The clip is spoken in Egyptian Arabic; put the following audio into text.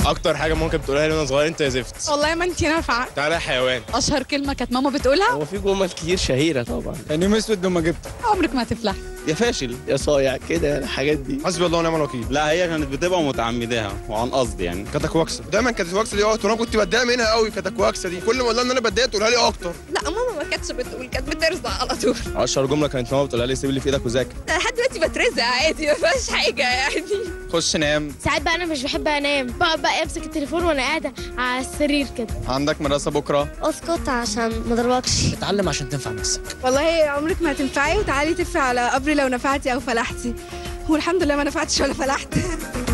اكتر حاجه ممكن تقولها لي وانا صغير انت يا زفت والله ما انت نافعه تعالى يا حيوان اشهر كلمه كانت ماما بتقولها هو في جمل كتير شهيره طبعا يعني يوم اسود لما جبت عمرك ما هتفلح يا فاشل يا صايع كده الحاجات دي حسبي الله ونعم الوكيل لا هي كانت بتبقى متعمداها وعن قصد يعني كانت كواكسه دايما كانت كواكسه دي اه وانا كنت بتضايق منها قوي كانت كواكسه دي كل ما اقول لها ان انا بتضايق تقولها لي اكتر لا ماما ما كانتش بتقول كانت بترزع على طول اشهر جمله كانت ماما بتقولها لي سيب لي في ايدك وذاكر لحد دلوقتي بترزع عادي ما فيهاش حاجه يعني خش نام ساعات بقى انا مش بحب انام بقى بقى امسك التليفون وانا قاعده على السرير كده عندك مدرسه بكره اسكت عشان ما ضربكش اتعلم عشان تنفع نفسك والله عمرك ما هتنفعي وتعالي تفي على قبري لو نفعتي او فلحتي والحمد لله ما نفعتش ولا فلحت